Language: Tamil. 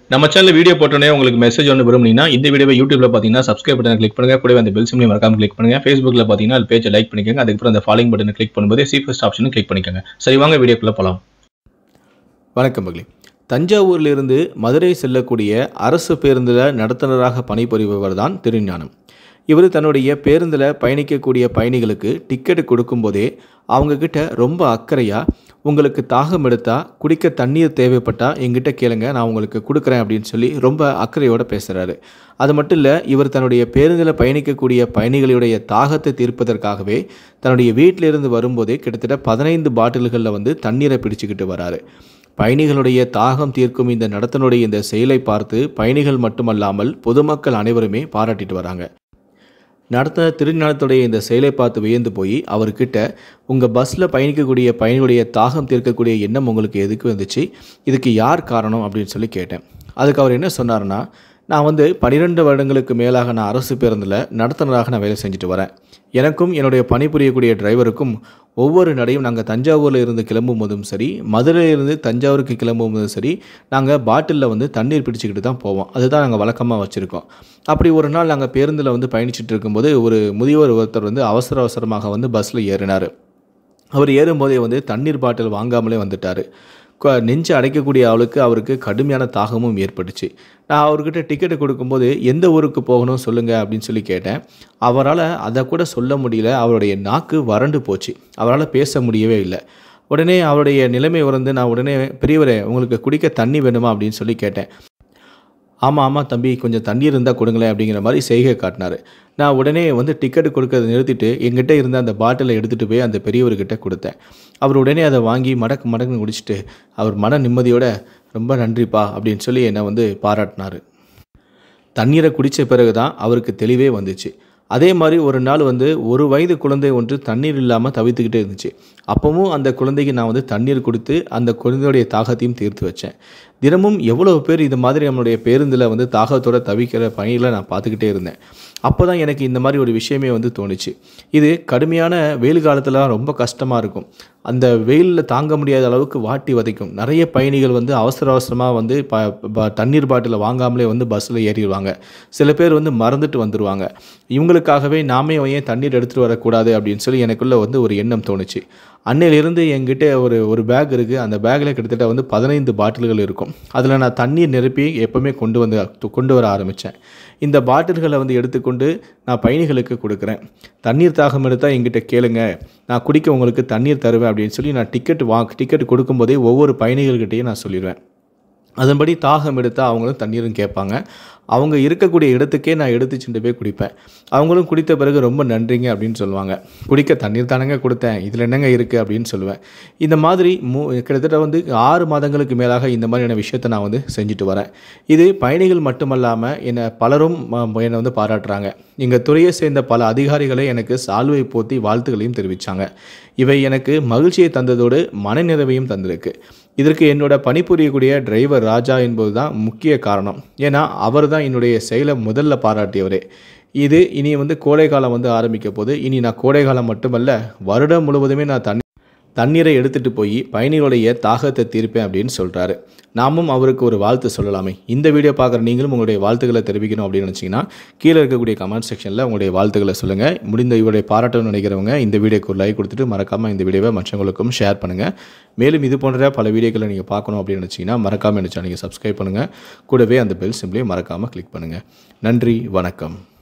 நம்ம சேனல் வீடியோ போட்டோன்னே உங்களுக்கு மெசேஜ் ஒன்று விரும்புனீங்கன்னா இந்த வீடியோவை யூடியூப்ல பார்த்தீங்கன்னா சப்ஸ்கிரைப் பட்டனை கிளிக் பண்ணுங்க கூடவே அந்த பெல் சிம்லையும் மறக்காம கிளிக் பண்ணுங்க ஃபேஸ்புக்ல பார்த்தீங்கன்னா அது பேஜை லைக் பண்ணிக்கோங்க அதுக்கப்புறம் அந்த ஃபாலோயிங் பட்டனை கிளிக் பண்ணும்போது சி ஃபர்ஸ்ட் ஆப்ஷனும் கிளிக் பண்ணிக்கோங்க சரி வாங்க வீடியோக்குள்ள போகலாம் வணக்கம் மகளே தஞ்சாவூரிலிருந்து மதுரை செல்லக்கூடிய அரசு பேருந்தில் நடத்துனராக பணிபுரிபவர் தான் திருஞானம் இவர் தன்னுடைய பேருந்தில் பயணிக்கக்கூடிய பயணிகளுக்கு டிக்கெட் கொடுக்கும்போதே அவங்கக்கிட்ட ரொம்ப அக்கறையாக உங்களுக்கு தாகம் எடுத்தால் குடிக்க தண்ணீர் தேவைப்பட்டால் எங்கிட்ட கேளுங்க நான் உங்களுக்கு கொடுக்குறேன் அப்படின்னு சொல்லி ரொம்ப அக்கறையோடு பேசுகிறாரு அது மட்டும் இல்லை இவர் தன்னுடைய பேருந்தில் பயணிக்கக்கூடிய பயணிகளுடைய தாகத்தை தீர்ப்பதற்காகவே தன்னுடைய வீட்டிலிருந்து வரும்போதே கிட்டத்தட்ட பதினைந்து பாட்டில்களில் வந்து தண்ணீரை பிடிச்சிக்கிட்டு வராரு பயணிகளுடைய தாகம் தீர்க்கும் இந்த நடத்தனுடைய இந்த செயலை பார்த்து பயணிகள் மட்டுமல்லாமல் பொதுமக்கள் அனைவருமே பாராட்டிட்டு வராங்க நடத்த திருஞானத்துடைய இந்த செயலை பார்த்து வியந்து போய் அவர்கிட்ட உங்கள் பஸ்ஸில் பயணிக்கக்கூடிய பயணிகளுடைய தாகம் தீர்க்கக்கூடிய எண்ணம் உங்களுக்கு எதுக்கு வந்துச்சு இதுக்கு யார் காரணம் அப்படின்னு சொல்லி கேட்டேன் அதுக்கு அவர் என்ன சொன்னார்னா நான் வந்து பன்னிரெண்டு வருடங்களுக்கு மேலாக நான் அரசு பேருந்தில் நடத்துனராக நான் வேலை செஞ்சுட்டு வரேன் எனக்கும் என்னுடைய பணிபுரியக்கூடிய டிரைவருக்கும் ஒவ்வொரு நடையும் நாங்கள் தஞ்சாவூரில் இருந்து கிளம்பும் போதும் சரி மதுரையிலிருந்து தஞ்சாவூருக்கு கிளம்பும் போதும் சரி நாங்கள் பாட்டிலில் வந்து தண்ணீர் பிடிச்சிக்கிட்டு தான் போவோம் அதுதான் நாங்கள் வழக்கமாக வச்சுருக்கோம் அப்படி ஒரு நாள் நாங்கள் பேருந்தில் வந்து பயணிச்சுட்டு இருக்கும்போது ஒரு முதியவர் ஒருத்தர் வந்து அவசர அவசரமாக வந்து பஸ்ஸில் ஏறினார் அவர் ஏறும்போதே வந்து தண்ணீர் பாட்டில் வாங்காமலே வந்துட்டார் கொ- நெஞ்சு அடைக்கக்கூடிய ஆளுக்கு அவருக்கு கடுமையான தாகமும் ஏற்பட்டுச்சு நான் அவர்கிட்ட டிக்கெட்டு கொடுக்கும்போது எந்த ஊருக்கு போகணும் சொல்லுங்கள் அப்படின்னு சொல்லி கேட்டேன் அவரால் அதை கூட சொல்ல முடியல அவருடைய நாக்கு வறண்டு போச்சு அவரால் பேச முடியவே இல்லை உடனே அவருடைய நிலைமை உணர்ந்து நான் உடனே பெரியவரே உங்களுக்கு குடிக்க தண்ணி வேணுமா அப்படின்னு சொல்லி கேட்டேன் ஆமாம் ஆமாம் தம்பி கொஞ்சம் தண்ணி இருந்தால் கொடுங்களேன் அப்படிங்கிற மாதிரி செய்கை காட்டினார் நான் உடனே வந்து டிக்கெட் கொடுக்கறத நிறுத்திட்டு எங்கிட்ட இருந்த அந்த பாட்டிலை எடுத்துகிட்டு போய் அந்த பெரியவர்கிட்ட கொடுத்தேன் அவர் உடனே அதை வாங்கி மடக்கு மடக்குன்னு குடிச்சிட்டு அவர் மன நிம்மதியோட ரொம்ப நன்றிப்பா அப்படின்னு சொல்லி என்னை வந்து பாராட்டினார் தண்ணீரை குடித்த பிறகு தான் அவருக்கு தெளிவே வந்துச்சு அதே மாதிரி ஒரு நாள் வந்து ஒரு வயது குழந்தை ஒன்று தண்ணீர் இல்லாமல் தவித்துக்கிட்டே இருந்துச்சு அப்பவும் அந்த குழந்தைக்கு நான் வந்து தண்ணீர் கொடுத்து அந்த குழந்தையுடைய தாகத்தையும் தீர்த்து வச்சேன் தினமும் எவ்வளவு பேர் இது மாதிரி நம்மளுடைய பேருந்தில் வந்து தாகத்தோட தவிக்கிற பணிகளை நான் பார்த்துக்கிட்டே இருந்தேன் அப்போ தான் எனக்கு இந்த மாதிரி ஒரு விஷயமே வந்து தோணுச்சு இது கடுமையான வெயில் காலத்தில் ரொம்ப கஷ்டமாக இருக்கும் அந்த வெயிலில் தாங்க முடியாத அளவுக்கு வாட்டி வதைக்கும் நிறைய பயணிகள் வந்து அவசர அவசரமாக வந்து ப ப- தண்ணீர் பாட்டிலை வாங்காமலே வந்து பஸ்ஸில் ஏறிடுவாங்க சில பேர் வந்து மறந்துட்டு வந்துடுவாங்க இவங்களுக்காகவே நாமே ஏன் தண்ணீர் எடுத்துகிட்டு வரக்கூடாது அப்படின்னு சொல்லி எனக்குள்ளே வந்து ஒரு எண்ணம் தோணுச்சு அன்னையிலிருந்து என்கிட்ட ஒரு ஒரு பேக் இருக்குது அந்த பேக்கில் கிட்டத்தட்ட வந்து பதினைந்து பாட்டில்கள் இருக்கும் அதில் நான் தண்ணீர் நிரப்பி எப்போவுமே கொண்டு வந்து கொண்டு வர ஆரம்பித்தேன் இந்த பாட்டில்களை வந்து எடுத்துக்கொண்டு நான் பயணிகளுக்கு கொடுக்குறேன் தண்ணீர் தாகம் எடுத்தால் என்கிட்ட கேளுங்க நான் குடிக்க உங்களுக்கு தண்ணீர் தருவேன் அப்படின்னு சொல்லி நான் டிக்கெட் வா டிக்கெட் கொடுக்கும்போதே ஒவ்வொரு பயணிகள்கிட்டையும் நான் சொல்லிடுவேன் அதன்படி தாகம் எடுத்தால் அவங்களும் தண்ணீரும் கேட்பாங்க அவங்க இருக்கக்கூடிய இடத்துக்கே நான் எடுத்து சென்று போய் குடிப்பேன் அவங்களும் குடித்த பிறகு ரொம்ப நன்றிங்க அப்படின்னு சொல்லுவாங்க குடிக்க தண்ணீர் தானங்க கொடுத்தேன் இதில் என்னங்க இருக்குது அப்படின்னு சொல்லுவேன் இந்த மாதிரி மூ கிட்டத்தட்ட வந்து ஆறு மாதங்களுக்கு மேலாக இந்த மாதிரியான விஷயத்தை நான் வந்து செஞ்சுட்டு வரேன் இது பயணிகள் மட்டுமல்லாமல் என்னை பலரும் ம- என்னை வந்து பாராட்டுறாங்க எங்கள் துறையை சேர்ந்த பல அதிகாரிகளை எனக்கு சால்வை போத்தி வாழ்த்துக்களையும் தெரிவித்தாங்க இவை எனக்கு மகிழ்ச்சியை தந்ததோடு மனநிறைவையும் தந்திருக்கு இதற்கு என்னோட பணிபுரியக்கூடிய டிரைவர் ராஜா என்பது தான் முக்கிய காரணம் ஏன்னா அவர் தான் என்னுடைய செயலை முதல்ல பாராட்டியவரே இது இனி வந்து கோடை காலம் வந்து ஆரம்பிக்க போது இனி நான் கோடை காலம் மட்டுமல்ல வருடம் முழுவதுமே நான் தண்ணி தண்ணீரை எடுத்துகிட்டு போய் பயணிகளுடைய தாகத்தை தீர்ப்பேன் அப்படின்னு சொல்கிறாரு நாமும் அவருக்கு ஒரு வாழ்த்து சொல்லலாமே இந்த வீடியோ பார்க்குற நீங்களும் உங்களுடைய வாழ்த்துக்களை தெரிவிக்கணும் அப்படின்னு நினச்சிங்கன்னா கீழே இருக்கக்கூடிய கமெண்ட் செக்ஷனில் உங்களுடைய வாழ்த்துக்களை சொல்லுங்கள் முடிந்த இவருடைய பாராட்டணும்னு நினைக்கிறவங்க இந்த வீடியோக்கு ஒரு லைக் கொடுத்துட்டு மறக்காமல் இந்த வீடியோவை மற்றவங்களுக்கும் ஷேர் பண்ணுங்கள் மேலும் இது போன்ற பல வீடியோக்களை நீங்கள் பார்க்கணும் அப்படின்னு நினச்சிங்கன்னா மறக்காமல் நினச்சா நீங்கள் சப்ஸ்கிரைப் பண்ணுங்கள் கூடவே அந்த பெல் சிம்லையும் மறக்காமல் கிளிக் பண்ணுங்கள் நன்றி வணக்கம்